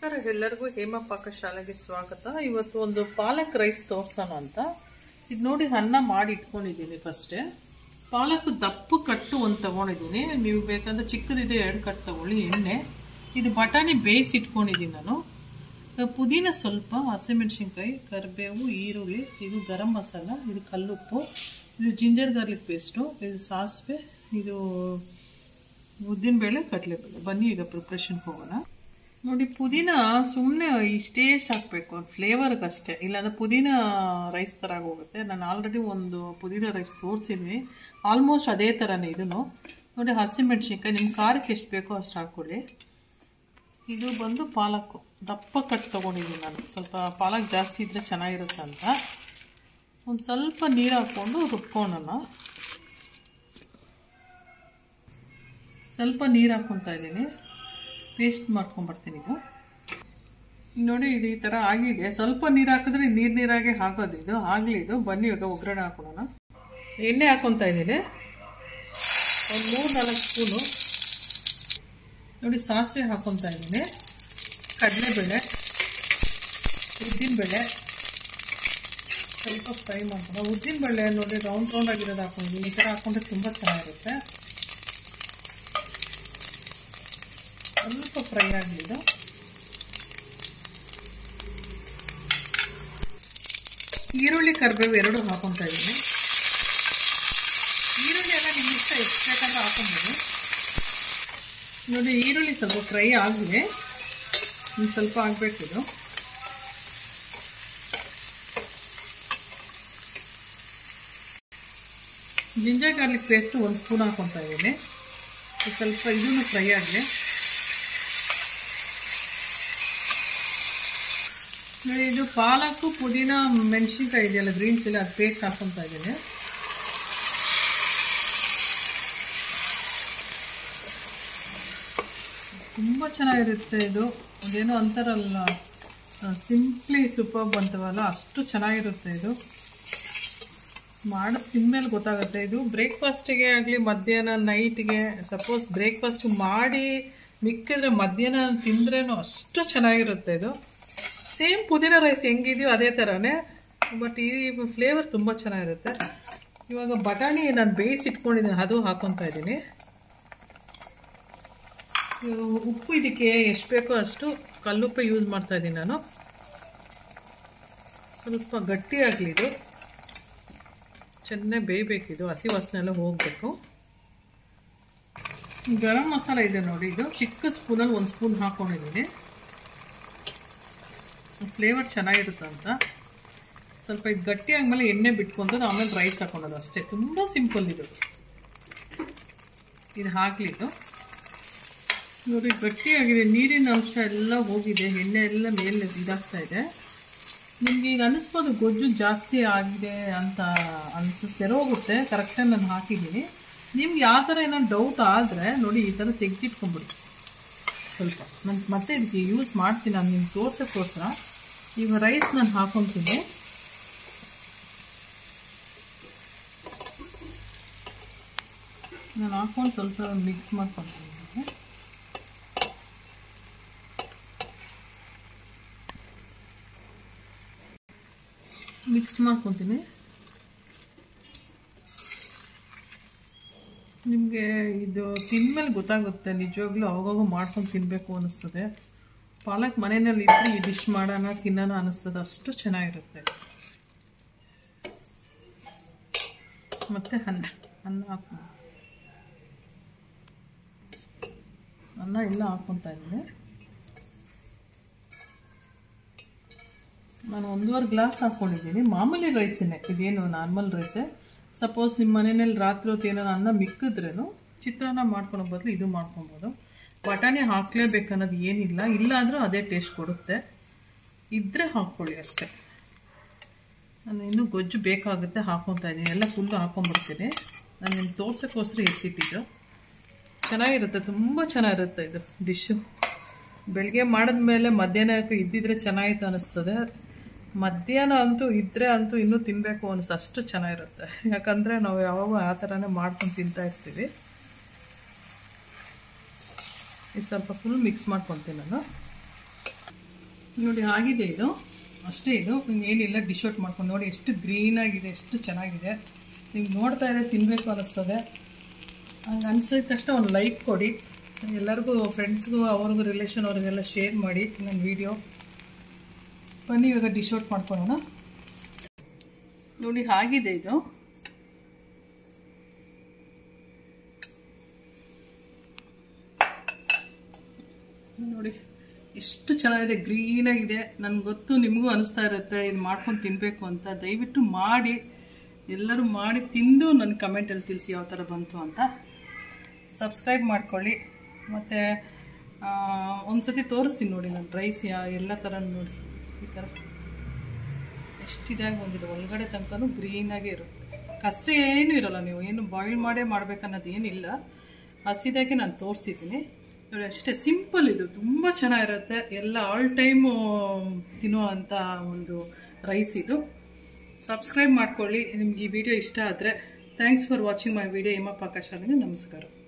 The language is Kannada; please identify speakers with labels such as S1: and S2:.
S1: ನಮಸ್ಕಾರ ಎಲ್ಲರಿಗೂ ಹೇಮ ಪಾಕಶಾಲೆಗೆ ಸ್ವಾಗತ ಇವತ್ತು ಒಂದು ಪಾಲಕ್ ರೈಸ್ ತೋರ್ಸೋಣ ಅಂತ ಇದು ನೋಡಿ ಅನ್ನ ಮಾಡಿ ಇಟ್ಕೊಂಡಿದ್ದೀನಿ ಫಸ್ಟೇ ಪಾಲಕ್ ದಪ್ಪು ಕಟ್ಟು ಒಂದು ತಗೊಂಡಿದ್ದೀನಿ ನೀವು ಬೇಕಂದ್ರೆ ಚಿಕ್ಕದಿದೆ ಎರಡು ಕಟ್ಟು ತಗೊಳ್ಳಿ ಎಣ್ಣೆ ಇದು ಬಟಾಣಿ ಬೇಯಿಸಿ ಇಟ್ಕೊಂಡಿದ್ದೀನಿ ನಾನು ಆ, ಪುದೀನ ಸ್ವಲ್ಪ ಹಸಿಮೆಣಸಿನ್ಕಾಯಿ ಕರಿಬೇವು ಈರುಳ್ಳಿ ಇದು ಗರಂ ಮಸಾಲ ಇದು ಕಲ್ಲುಪ್ಪು ಇದು ಜಿಂಜರ್ ಗಾರ್ಲಿಕ್ ಪೇಸ್ಟು ಇದು ಸಾಸಿವೆ ಇದು ಉದ್ದಿನಬೇಳೆ ಕಡಲೆಬೇಳೆ ಬನ್ನಿ ಈಗ ಪ್ರಿಪ್ರೇಷನ್ಗೆ ಹೋಗೋಣ ನೋಡಿ ಪುದೀನ ಸುಮ್ಮನೆ ಇಷ್ಟೇ ಎಷ್ಟು ಹಾಕಬೇಕು ಫ್ಲೇವರ್ಗೆ ಅಷ್ಟೇ ಇಲ್ಲಾಂದ್ರೆ ಪುದೀನ ರೈಸ್ ಥರ ಹೋಗುತ್ತೆ ನಾನು ಆಲ್ರೆಡಿ ಒಂದು ಪುದೀನ ರೈಸ್ ತೋರಿಸಿದ್ವಿ ಆಲ್ಮೋಸ್ಟ್ ಅದೇ ಥರನೇ ಇದನ್ನು ನೋಡಿ ಹಸಿಮೆಣ್ಸಿನ್ಕಾಯಿ ನಿಮ್ಮ ಖಾರಕ್ಕೆ ಎಷ್ಟು ಬೇಕೋ ಅಷ್ಟು ಹಾಕ್ಕೊಳ್ಳಿ ಇದು ಬಂದು ಪಾಲಕ್ಕು ದಪ್ಪ ಕಟ್ ತೊಗೊಂಡಿದ್ದೀನಿ ನಾನು ಸ್ವಲ್ಪ ಪಾಲಕ್ ಜಾಸ್ತಿ ಇದ್ದರೆ ಚೆನ್ನಾಗಿರುತ್ತೆ ಅಂತ ಒಂದು ಸ್ವಲ್ಪ ನೀರು ಹಾಕ್ಕೊಂಡು ರುಬ್ಕೊಳ್ಳೋಣ ಸ್ವಲ್ಪ ನೀರು ಹಾಕ್ಕೊತಾ ಇದ್ದೀನಿ ಪೇಸ್ಟ್ ಮಾಡ್ಕೊಂಬರ್ತೀನಿ ಇದು ನೋಡಿ ಇದು ಈ ಥರ ಆಗಿದೆ ಸ್ವಲ್ಪ ನೀರು ಹಾಕಿದ್ರೆ ನೀರು ನೀರಾಗೆ ಹಾಕೋದು ಇದು ಆಗಲಿ ಇದು ಬನ್ನಿ ಇವಾಗ ಒಗ್ಗರಣೆ ಹಾಕೊಳ್ಳೋಣ ಎಣ್ಣೆ ಹಾಕ್ಕೊತಾ ಇದ್ದೀನಿ ಒಂದು ಮೂರು ನಾಲ್ಕು ಸ್ಪೂನು ನೋಡಿ ಸಾಸಿವೆ ಹಾಕ್ಕೊತಾ ಇದ್ದೀನಿ ಕಡಲೆಬೇಳೆ ಉದ್ದಿನಬೇಳೆ ಸ್ವಲ್ಪ ಫ್ರೈ ಮಾಡ್ಕೊಂಡು ಉದ್ದಿನಬೇಳೆ ನೋಡಿ ರೌಂಡ್ ರೌಂಡ್ ಆಗಿರೋದು ಹಾಕೊಂಡಿದ್ದೀನಿ ಈ ಥರ ಹಾಕೊಂಡ್ರೆ ತುಂಬ ಚೆನ್ನಾಗಿರುತ್ತೆ ಸ್ವಲ್ಪ ಫ್ರೈ ಆಗಲಿ ಇದು ಈರುಳ್ಳಿ ಕರಿಬೇವು ಎರಡು ಹಾಕೊತಾ ಇದ್ದೀನಿ ಈರುಳ್ಳಿ ಎಲ್ಲ ನಿಮ್ಮ ಇಷ್ಟ ಎಷ್ಟು ಬೇಕಂದ್ರೆ ಹಾಕೊಬೋದು ನೋಡಿ ಈರುಳ್ಳಿ ಸ್ವಲ್ಪ ಫ್ರೈ ಆಗಿದೆ ಇನ್ನು ಸ್ವಲ್ಪ ಆಗಬೇಕು ಇದು ಜಿಂಜರ್ ಗಾರ್ಲಿಕ್ ಪೇಸ್ಟು ಒಂದು ಸ್ಪೂನ್ ಹಾಕೊತಾ ಇದ್ದೀನಿ ಸ್ವಲ್ಪ ಇದನ್ನು ಫ್ರೈ ಆಗಲಿ ನೋಡಿ ಇದು ಪಾಲಕ್ಕು ಪುದೀನ ಮೆಣಸಿನ್ಕಾಯಿ ಇದೆಯಲ್ಲ ಗ್ರೀನ್ ಚಿಲ್ಲಿ ಅದು ಪೇಸ್ಟ್ ಹಾಕೊತಾ ಇದ್ದೀನಿ ತುಂಬ ಚೆನ್ನಾಗಿರುತ್ತೆ ಇದು ಅದೇನೋ ಅಂತಾರಲ್ಲ ಸಿಂಪ್ಲಿ ಸೂಪರ್ಬ್ ಅಂತವಲ್ಲ ಅಷ್ಟು ಚೆನ್ನಾಗಿರುತ್ತೆ ಇದು ಮಾಡೋದು ತಿಂದಮೇಲೆ ಗೊತ್ತಾಗುತ್ತೆ ಇದು ಬ್ರೇಕ್ಫಾಸ್ಟಿಗೆ ಆಗಲಿ ಮಧ್ಯಾಹ್ನ ನೈಟ್ಗೆ ಸಪೋಸ್ ಬ್ರೇಕ್ಫಾಸ್ಟ್ ಮಾಡಿ ಮಿಕ್ಕಿದ್ರೆ ಮಧ್ಯಾಹ್ನ ತಿಂದ್ರೇನು ಅಷ್ಟು ಚೆನ್ನಾಗಿರುತ್ತೆ ಇದು ಸೇಮ್ ಪುದೀನ ರೈಸ್ ಹೆಂಗಿದೆಯೋ ಅದೇ ಥರನೇ ಬಟ್ ಈ ಫ್ಲೇವರ್ ತುಂಬ ಚೆನ್ನಾಗಿರುತ್ತೆ ಇವಾಗ ಬಟಾಣಿ ನಾನು ಬೇಯಿಸಿ ಇಟ್ಕೊಂಡಿದ್ದೀನಿ ಅದು ಹಾಕೊತಾ ಇದ್ದೀನಿ ಉಪ್ಪು ಇದಕ್ಕೆ ಎಷ್ಟು ಬೇಕೋ ಅಷ್ಟು ಕಲ್ಲುಪ್ಪೆ ಯೂಸ್ ಮಾಡ್ತಾ ಇದ್ದೀನಿ ನಾನು ಸ್ವಲ್ಪ ಗಟ್ಟಿಯಾಗಲಿ ಇದು ಚೆನ್ನಾಗಿ ಬೇಯಬೇಕಿದು ಹಸಿ ವಾಸನೆ ಎಲ್ಲ ಹೋಗಬೇಕು ಗರಂ ಮಸಾಲ ಇದೆ ನೋಡಿ ಇದು ಚಿಕ್ಕ ಸ್ಪೂನಲ್ಲಿ ಒಂದು ಸ್ಪೂನ್ ಹಾಕ್ಕೊಂಡಿದ್ದೀನಿ ಫ್ಲೇವರ್ ಚೆನ್ನಾಗಿರುತ್ತೆ ಅಂತ ಸ್ವಲ್ಪ ಇದು ಗಟ್ಟಿ ಆದಮೇಲೆ ಎಣ್ಣೆ ಬಿಟ್ಕೊಂತದ್ದು ಆಮೇಲೆ ರೈಸ್ ಹಾಕೊಳೋದು ಅಷ್ಟೇ ತುಂಬ ಸಿಂಪಲ್ ಇದು ಇದು ಹಾಕಲಿ ಇದು ನೋಡಿ ಗಟ್ಟಿಯಾಗಿದೆ ನೀರಿನ ಅಂಶ ಎಲ್ಲ ಹೋಗಿದೆ ಎಣ್ಣೆ ಎಲ್ಲ ಮೇಲೆ ಇದಾಗ್ತಾ ಇದೆ ನಿಮಗೆ ಈಗ ಅನಿಸ್ಬೋದು ಗೊಜ್ಜು ಜಾಸ್ತಿ ಆಗಿದೆ ಅಂತ ಅನ್ಸ ಸೆರೋಗುತ್ತೆ ಕರೆಕ್ಟಾಗಿ ನಾನು ಹಾಕಿದ್ದೀನಿ ನಿಮ್ಗೆ ಯಾವ ಥರ ಏನೋ ಡೌಟ್ ಆದರೆ ನೋಡಿ ಈ ಥರ ತೆಗೆದಿಟ್ಕೊಂಬಿಡಿ ಸ್ವಲ್ಪ ನಾನು ಮತ್ತೆ ಇದಕ್ಕೆ ಯೂಸ್ ಮಾಡ್ತೀನಿ ನಾನು ನಿಮ್ಗೆ ತೋರ್ಸೋಕ್ಕೋಸ್ಕರ ಈಗ ರೈಸ್ ನಾನು ಹಾಕೊತೀನಿ ನಾನು ಹಾಕೊಂಡು ಸ್ವಲ್ಪ ಮಿಕ್ಸ್ ಮಾಡ್ಕೊತೀನಿ ಮಿಕ್ಸ್ ಮಾಡ್ಕೊತೀನಿ ನಿಮಗೆ ಇದು ತಿಂದಮೇಲೆ ಗೊತ್ತಾಗುತ್ತೆ ನಿಜವಾಗ್ಲೂ ಅವಾಗಾಗ ಮಾಡ್ಕೊಂಡು ತಿನ್ನಬೇಕು ಅನ್ನಿಸ್ತದೆ ಪಾಲಕ್ ಮನೆಯಲ್ಲಿ ಇದ್ರೆ ಈ ಡಿಶ್ ಮಾಡೋಣ ತಿನ್ನೋಣ ಅನ್ನಿಸ್ತದೆ ಅಷ್ಟು ಚೆನ್ನಾಗಿರುತ್ತೆ ಮತ್ತು ಅನ್ನ ಅನ್ನ ಹಾಕಿ ಅನ್ನ ಎಲ್ಲ ಹಾಕ್ಕೊತಾ ಇದ್ದೀನಿ ನಾನು ಒಂದೂವರೆ ಗ್ಲಾಸ್ ಹಾಕ್ಕೊಂಡಿದ್ದೀನಿ ಮಾಮೂಲಿ ರೈಸನ್ನೇ ಇದೇನು ನಾರ್ಮಲ್ ರೈಸೇ ಸಪೋಸ್ ನಿಮ್ಮ ಮನೆಯಲ್ಲಿ ರಾತ್ರಿ ಹೊತ್ತು ಏನಾರು ಅನ್ನ ಮಿಕ್ಕಿದ್ರೇನು ಚಿತ್ರಾನ್ನ ಮಾಡ್ಕೊಳೋ ಬದಲು ಇದು ಮಾಡ್ಕೊಬೋದು ಬಟಾಣಿ ಹಾಕ್ಲೇಬೇಕು ಅನ್ನೋದು ಏನಿಲ್ಲ ಇಲ್ಲ ಅಂದರೂ ಅದೇ ಟೇಸ್ಟ್ ಕೊಡುತ್ತೆ ಇದ್ದರೆ ಹಾಕ್ಕೊಳ್ಳಿ ಅಷ್ಟೇ ನಾನು ಇನ್ನೂ ಗೊಜ್ಜು ಬೇಕಾಗುತ್ತೆ ಹಾಕ್ಕೊತಾ ಇದ್ದೀನಿ ಎಲ್ಲ ಫುಲ್ಲು ಹಾಕ್ಕೊಂಬರ್ತೀನಿ ನಾನು ನಿಮ್ಗೆ ತೋರ್ಸೋಕ್ಕೋಸ್ಕರ ಎತ್ತಿಟ್ಟಿದ್ದು ಚೆನ್ನಾಗಿರುತ್ತೆ ತುಂಬ ಚೆನ್ನಾಗಿರುತ್ತೆ ಇದು ಡಿಶ್ಶು ಬೆಳಗ್ಗೆ ಮಾಡಿದ್ಮೇಲೆ ಮಧ್ಯಾಹ್ನಕ್ಕೆ ಇದ್ದಿದ್ರೆ ಚೆನ್ನಾಗಿತ್ತು ಅನ್ನಿಸ್ತದೆ ಮಧ್ಯಾಹ್ನ ಅಂತೂ ಇದ್ದರೆ ಅಂತೂ ಇನ್ನೂ ತಿನ್ನಬೇಕು ಅನಿಸ್ ಅಷ್ಟು ಚೆನ್ನಾಗಿರುತ್ತೆ ಯಾಕಂದರೆ ನಾವು ಯಾವಾಗ ಆ ಥರನೇ ಮಾಡ್ಕೊಂಡು ತಿಂತಾ ಇರ್ತೀವಿ ಇದು ಸ್ವಲ್ಪ ಫುಲ್ ಮಿಕ್ಸ್ ಮಾಡ್ಕೊತೀನಿ ನಾನು ನೋಡಿ ಆಗಿದೆ ಇದು ಅಷ್ಟೇ ಇದು ಏನಿಲ್ಲ ಡಿಶ್ ಔಟ್ ಮಾಡ್ಕೊಂಡು ನೋಡಿ ಎಷ್ಟು ಗ್ರೀನಾಗಿದೆ ಎಷ್ಟು ಚೆನ್ನಾಗಿದೆ ನೀವು ನೋಡ್ತಾ ಇದ್ರೆ ತಿನ್ನಬೇಕು ಅನ್ನಿಸ್ತದೆ ಹಂಗೆ ಅನ್ಸಿದ ತಕ್ಷಣ ಒಂದು ಲೈಕ್ ಕೊಡಿ ಎಲ್ಲರಿಗೂ ಫ್ರೆಂಡ್ಸ್ಗೂ ಅವ್ರಿಗೂ ರಿಲೇಷನ್ ಅವ್ರಿಗೆಲ್ಲ ಶೇರ್ ಮಾಡಿ ನನ್ನ ವಿಡಿಯೋ ಬನ್ನಿ ಇವಾಗ ಡಿಶ್ ಔಟ್ ಮಾಡ್ಕೊಳ್ಳೋಣ ನೋಡಿ ಆಗಿದೆ ಇದು ನೋಡಿ ಎಷ್ಟು ಚೆನ್ನಾಗಿದೆ ಗ್ರೀನಾಗಿದೆ ನನಗೆ ಗೊತ್ತು ನಿಮಗೂ ಅನಿಸ್ತಾ ಇರುತ್ತೆ ಇದು ಮಾಡ್ಕೊಂಡು ತಿನ್ನಬೇಕು ಅಂತ ದಯವಿಟ್ಟು ಮಾಡಿ ಎಲ್ಲರೂ ಮಾಡಿ ತಿಂದು ನನ್ನ ಕಮೆಂಟಲ್ಲಿ ತಿಳಿಸಿ ಯಾವ ಥರ ಬಂತು ಅಂತ ಸಬ್ಸ್ಕ್ರೈಬ್ ಮಾಡ್ಕೊಳ್ಳಿ ಮತ್ತು ಒಂದು ಸತಿ ತೋರಿಸ್ತೀನಿ ನೋಡಿ ನಾನು ರೈಸ್ ಯಾ ಎಲ್ಲ ಥರ ನೋಡಿ ಈ ಥರ ಎಷ್ಟು ಇದಾಗಿ ಬಂದಿದೆ ಒಳಗಡೆ ತನಕನೂ ಗ್ರೀನಾಗೇ ಇರುತ್ತೆ ಕಸ್ರೆ ಏನೂ ಇರೋಲ್ಲ ನೀವು ಏನು ಬಾಯ್ಲ್ ಮಾಡೇ ಮಾಡ್ಬೇಕನ್ನೋದು ಏನಿಲ್ಲ ಹಸಿದಾಗೆ ನಾನು ತೋರಿಸಿದ್ದೀನಿ ನೋಡಿ ಅಷ್ಟೇ ಸಿಂಪಲ್ ಇದು ತುಂಬ ಚೆನ್ನಾಗಿರುತ್ತೆ ಎಲ್ಲ ಆಲ್ ಟೈಮು ತಿನ್ನುವಂಥ ಒಂದು ರೈಸ್ ಇದು ಸಬ್ಸ್ಕ್ರೈಬ್ ಮಾಡ್ಕೊಳ್ಳಿ ನಿಮ್ಗೆ ಈ ವಿಡಿಯೋ ಇಷ್ಟ ಆದರೆ thanks for watching my video ಹಿಮಪ್ಪ ಶಾಲೆಗೆ ನಮಸ್ಕಾರ